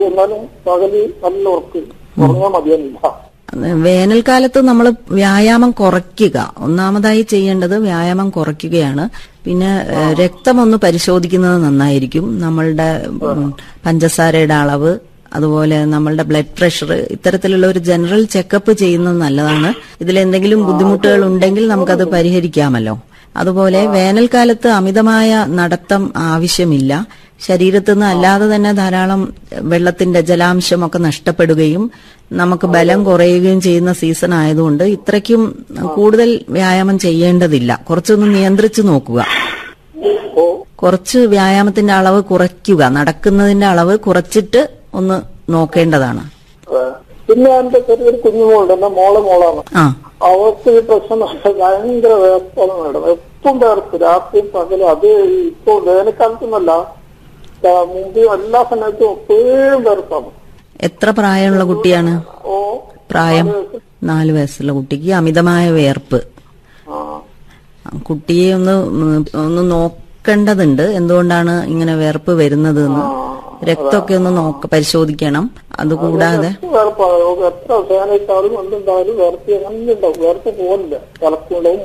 എന്നാലും പകല് നല്ല ഉറക്ക് ഉറങ്ങാൻ മതിയാനില്ല വേനൽക്കാലത്ത് നമ്മൾ വ്യായാമം കുറയ്ക്കുക ഒന്നാമതായി ചെയ്യേണ്ടത് വ്യായാമം കുറയ്ക്കുകയാണ് പിന്നെ ഏഹ്, രക്തം ഒന്ന് പരിശോധിക്കുന്നത് നന്നായിരിക്കും നമ്മളുടെ ഉം, പഞ്ചസാരയുടെ അളവ് അതുപോലെ നമ്മളുടെ ബ്ലഡ് പ്രഷർ ഇത്തരത്തിലുള്ള ഒരു ജനറൽ ചെക്കപ്പ് ചെയ്യുന്നത് നല്ലതാണ് ഇതിൽ എന്തെങ്കിലും ബുദ്ധിമുട്ടുകൾ ഉണ്ടെങ്കിൽ നമുക്കത് പരിഹരിക്കാമല്ലോ അതുപോലെ വേനൽക്കാലത്ത് അമിതമായ നടത്തം ആവശ്യമില്ല ശരീരത്തിൽ നിന്ന് അല്ലാതെ തന്നെ ധാരാളം വെള്ളത്തിന്റെ ജലാംശമൊക്കെ നഷ്ടപ്പെടുകയും നമുക്ക് ബലം കുറയുകയും ചെയ്യുന്ന സീസൺ ആയതുകൊണ്ട് ഇത്രയ്ക്കും കൂടുതൽ വ്യായാമം ചെയ്യേണ്ടതില്ല കുറച്ചൊന്ന് നിയന്ത്രിച്ചു നോക്കുക ഓ കുറച്ച് വ്യായാമത്തിന്റെ അളവ് കുറയ്ക്കുക നടക്കുന്നതിന്റെ അളവ് കുറച്ചിട്ട് ഒന്ന് നോക്കേണ്ടതാണ് ഏ. പിന്നെ എന്റെ ചെറിയൊരു കുഞ്ഞുമോളുണ്ട് എന്റെ മോളെ മോളാണ് ആ അവർക്ക് ഈ പ്രശ്നം ഭയങ്കര വേർപ്പാണ് മേഡം എപ്പം വേർപ്പ് രാത്രിയും പകലും അത് ഇപ്പൊ വേനൽക്കാലത്തൊന്നല്ല ആ, മുമ്പ് എല്ലാ സമയത്തും എപ്പോഴും വേർപ്പാണ് എത്ര പ്രായമുള്ള കുട്ടിയാണ് ഓ പ്രായം നാല് വയസ്സുള്ള കുട്ടിക്ക് അമിതമായ വിയർപ്പ് ആ ആ, കുട്ടിയെ ഒന്ന് ഉം, ഒന്ന് നോക്കേണ്ടതുണ്ട് എന്തുകൊണ്ടാണ് ഇങ്ങനെ വിയർപ്പ് വരുന്നത് എന്ന് രക്തമൊക്കെ ഒന്ന് നോക്ക പരിശോധിക്കണം അതുകൂടാതെ വേർപ്പാണ് നമുക്ക് എത്ര വേനൽക്കാലം എന്തുണ്ടായാലും വേർപ്പ് അങ്ങനെ ഉണ്ടാവും വേർപ്പ് പോകില്ല കലക്കുണ്ടാവും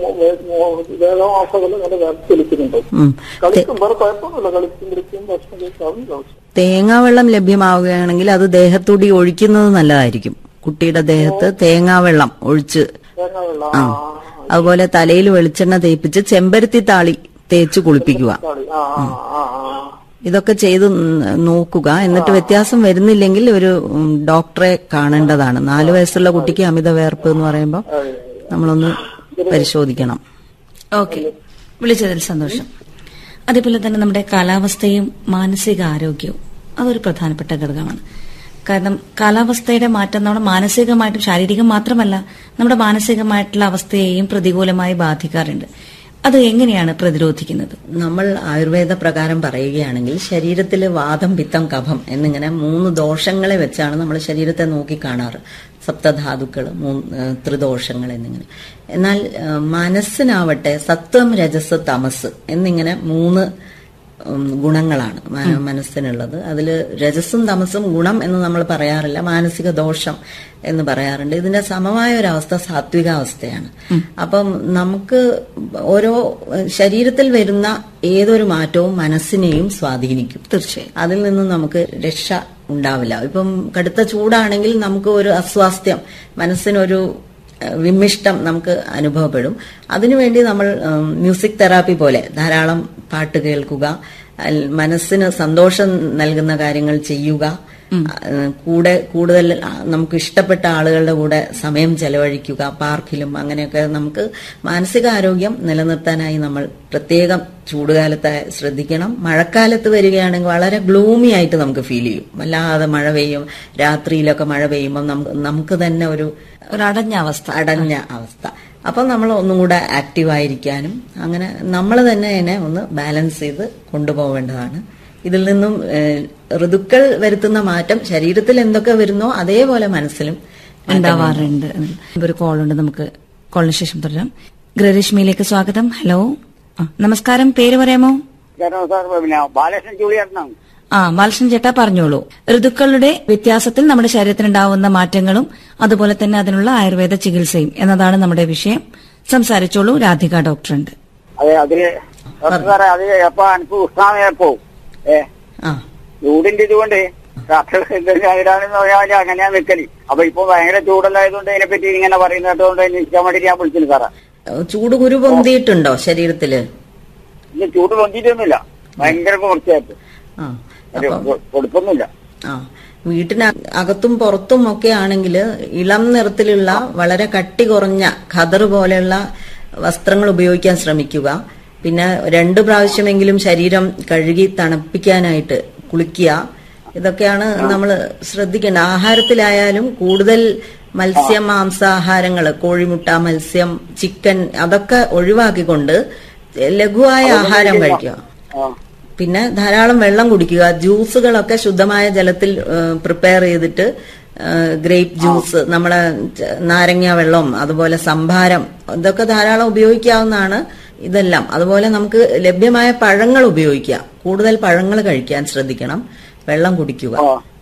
വേഗമാസകൾ ഇങ്ങനെ വേർപ്പ് കളിക്കുന്നുണ്ടാവും ഉം, കളിക്കും വേറെ കുഴപ്പമൊന്നുമില്ല കളിക്കും കളിക്കും ഭക്ഷണം കഴിക്കാവും ആവശ്യം തേങ്ങാവെള്ളം ലഭ്യമാവുകയാണെങ്കിൽ അത് ദേഹത്തൂടി ഒഴിക്കുന്നത് നല്ലതായിരിക്കും കുട്ടിയുടെ ദേഹത്ത് തേങ്ങാവെള്ളം ഒഴിച്ച് തേങ്ങ വെള്ളം ആ അതുപോലെ തലയിൽ വെളിച്ചെണ്ണ തേപ്പിച്ച് ചെമ്പരത്തി താളി തേച്ച് കുളിപ്പിക്കുക കളി ആ ആ ആ ആ ഇതൊക്കെ ചെയ്ത് ന- നോക്കുക എന്നിട്ട് വ്യത്യാസം വരുന്നില്ലെങ്കിൽ ഒരു ഉം, ഡോക്ടറെ കാണേണ്ടതാണ് നാലു വയസ്സുള്ള കുട്ടിക്ക് അമിത വേർപ്പ് എന്ന് പറയുമ്പോൾ നമ്മളൊന്ന് പരിശോധിക്കണം ഓക്കെ വിളിച്ചതിൽ സന്തോഷം അതേപോലെ തന്നെ നമ്മുടെ കാലാവസ്ഥയും മാനസിക ആരോഗ്യവും അതൊരു പ്രധാനപ്പെട്ട ഘടകമാണ് കാരണം കാലാവസ്ഥയുടെ മാറ്റം നമ്മുടെ മാനസികമായിട്ടും ശാരീരികം മാത്രമല്ല നമ്മുടെ മാനസികമായിട്ടുള്ള അവസ്ഥയെയും പ്രതികൂലമായി ബാധിക്കാറുണ്ട് അത് എങ്ങനെയാണ് പ്രതിരോധിക്കുന്നത് നമ്മൾ ആയുർവേദ പ്രകാരം പറയുകയാണെങ്കിൽ ശരീരത്തിൽ വാദം പിത്തം കഫം എന്നിങ്ങനെ മൂന്ന് ദോഷങ്ങളെ വെച്ചാണ് നമ്മൾ ശരീരത്തെ നോക്കി കാണാറ് സപ്തധാതുക്കൾ മൂന്ന് ഏഹ്, ത്രിദോഷങ്ങൾ എന്നിങ്ങനെ എന്നാൽ ഏഹ്, മനസ്സിനാവട്ടെ സത്വം രജസ് തമസ് എന്നിങ്ങനെ മൂന്ന് ഉം, ഗുണങ്ങളാണ് മ- മനസ്സിനുള്ളത് അതിൽ രജസും തമസും ഗുണം എന്ന് നമ്മൾ പറയാറില്ല മാനസിക ദോഷം എന്ന് പറയാറുണ്ട് ഇതിന്റെ സമമായ ഒരു അവസ്ഥ സാത്വികാവസ്ഥയാണ് അപ്പം നമുക്ക് ഓരോ ഏഹ്, ശരീരത്തിൽ വരുന്ന ഏതൊരു മാറ്റവും മനസ്സിനെയും സ്വാധീനിക്കും തീർച്ചയായും അതിൽ നിന്നും നമുക്ക് രക്ഷ ഉണ്ടാവില്ല ഇപ്പം കടുത്ത ചൂടാണെങ്കിൽ നമുക്ക് ഒരു അസ്വാസ്ഥ്യം മനസ്സിനൊരു ഏഹ്, വിമ്മിഷ്ടം നമുക്ക് അനുഭവപ്പെടും അതിനുവേണ്ടി നമ്മൾ ഉം, മ്യൂസിക് തെറാപ്പി പോലെ ധാരാളം പാട്ട് കേൾക്കുക അൽ- മനസ്സിന് സന്തോഷം നൽകുന്ന കാര്യങ്ങൾ ചെയ്യുക ഏഹ്, കൂടെ കൂടുതൽ ആ, നമുക്ക് ഇഷ്ടപ്പെട്ട ആളുകളുടെ കൂടെ സമയം ചെലവഴിക്കുക പാർക്കിലും അങ്ങനെയൊക്കെ നമുക്ക് മാനസികാരോഗ്യം നിലനിർത്താനായി നമ്മൾ പ്രത്യേകം ചൂടുകാലത്ത് ശ്രദ്ധിക്കണം മഴക്കാലത്ത് വരികയാണെങ്കിൽ വളരെ ഗ്ലൂമി ആയിട്ട് നമുക്ക് ഫീൽ ചെയ്യും വല്ലാതെ മഴ പെയ്യും രാത്രിയിലൊക്കെ മഴ പെയ്യുമ്പോൾ നമുക്ക് നമുക്ക് തന്നെ ഒരു ഒരു അടഞ്ഞ അവസ്ഥ അടഞ്ഞ അവസ്ഥ അപ്പം നമ്മൾ ഒന്നും കൂടെ ആക്റ്റീവായിരിക്കാനും അങ്ങനെ നമ്മൾ തന്നെ അതിനെ ഒന്ന് ബാലൻസ് ചെയ്ത് കൊണ്ടുപോകേണ്ടതാണ് ഇതിൽ നിന്നും ഏഹ്, ഋതുക്കൾ വരുത്തുന്ന മാറ്റം ശരീരത്തിൽ എന്തൊക്കെ വരുന്നോ അതേപോലെ മനസ്സിലും ഉണ്ടാവാറുണ്ട് ഒരു കോൾ ഉണ്ട് നമുക്ക് കോളിന് ശേഷം തുടരാം ഗൃഹരശ്മിയിലേക്ക് സ്വാഗതം ഹലോ ആ, നമസ്കാരം പേര് പറയാമോ ചേട്ടൻ സാർ പിന്നെ ബാലകൃഷ്ണൻ ചൂളിയേട്ടനാണ് ആ ബാലകൃഷ്ണൻ ചേട്ടാ പറഞ്ഞോളൂ ഋതുക്കളുടെ വ്യത്യാസത്തിൽ നമ്മുടെ ശരീരത്തിനുണ്ടാവുന്ന മാറ്റങ്ങളും അതുപോലെ തന്നെ അതിനുള്ള ആയുർവേദ ചികിത്സയും എന്നതാണ് നമ്മുടെ വിഷയം സംസാരിച്ചോളൂ രാധിക ഡോക്ടറുണ്ട് അതെ അതില് ഡോക്ടർ സാറേ അത് എപ്പോ എനിക്ക് ഉഷ്ണാമയപ്പോ ഏ ആ ചൂടിന്റെ ഇതുകൊണ്ട് ഡോക്ടർ ഇതാണെന്ന് പറഞ്ഞാൽ അങ്ങനെയാ നിൽക്കല് അപ്പൊ ഇപ്പൊ ഭയങ്കര ചൂടല്ലായതുകൊണ്ട് ഇതിനെപ്പറ്റി ഇങ്ങനെ പറയുന്ന കേട്ടതുകൊണ്ട് നിൽക്കാൻ വേണ്ടി ഞാൻ വിളിച്ചില്ല സാറാ ചൂട് കുരു പൊന്തിയിട്ടുണ്ടോ ശരീരത്തില് ഇന്ന് ചൂട് പൊന്തിയിട്ടൊന്നുമില്ല ഭയങ്കര കുറച്ചായിട്ട് ആ ഒരു അപ്പം കൊ- കൊടുപ്പൊന്നുമില്ല ആ വീട്ടിന് അകത്തും പുറത്തും ഒക്കെ ആണെങ്കിൽ ഇളം നിറത്തിലുള്ള വളരെ കട്ടി കുറഞ്ഞ ഖദർ പോലെയുള്ള വസ്ത്രങ്ങൾ ഉപയോഗിക്കാൻ ശ്രമിക്കുക പിന്നെ രണ്ട് പ്രാവശ്യമെങ്കിലും ശരീരം കഴുകി തണുപ്പിക്കാനായിട്ട് കുളിക്കുക ഇതൊക്കെയാണ് നമ്മൾ ശ്രദ്ധിക്കേണ്ടത് ആഹാരത്തിലായാലും കൂടുതൽ മത്സ്യം മാംസാഹാരങ്ങൾ കോഴിമുട്ട മത്സ്യം ചിക്കൻ അതൊക്കെ ഒഴിവാക്കിക്കൊണ്ട് ലഘുവായ ആഹാരം കഴിക്കുക ആ പിന്നെ ധാരാളം വെള്ളം കുടിക്കുക ജ്യൂസുകളൊക്കെ ശുദ്ധമായ ജലത്തിൽ പ്രിപ്പയർ ചെയ്തിട്ട് ഗ്രേപ്പ് ജ്യൂസ് നമ്മുടെ ച- നാരങ്ങ വെള്ളം അതുപോലെ സംഭാരം ഇതൊക്കെ ധാരാളം ഉപയോഗിക്കാവുന്നതാണ് ഇതെല്ലാം അതുപോലെ നമുക്ക് ലഭ്യമായ പഴങ്ങൾ ഉപയോഗിക്കുക കൂടുതൽ പഴങ്ങൾ കഴിക്കാൻ ശ്രദ്ധിക്കണം വെള്ളം കുടിക്കുക ആ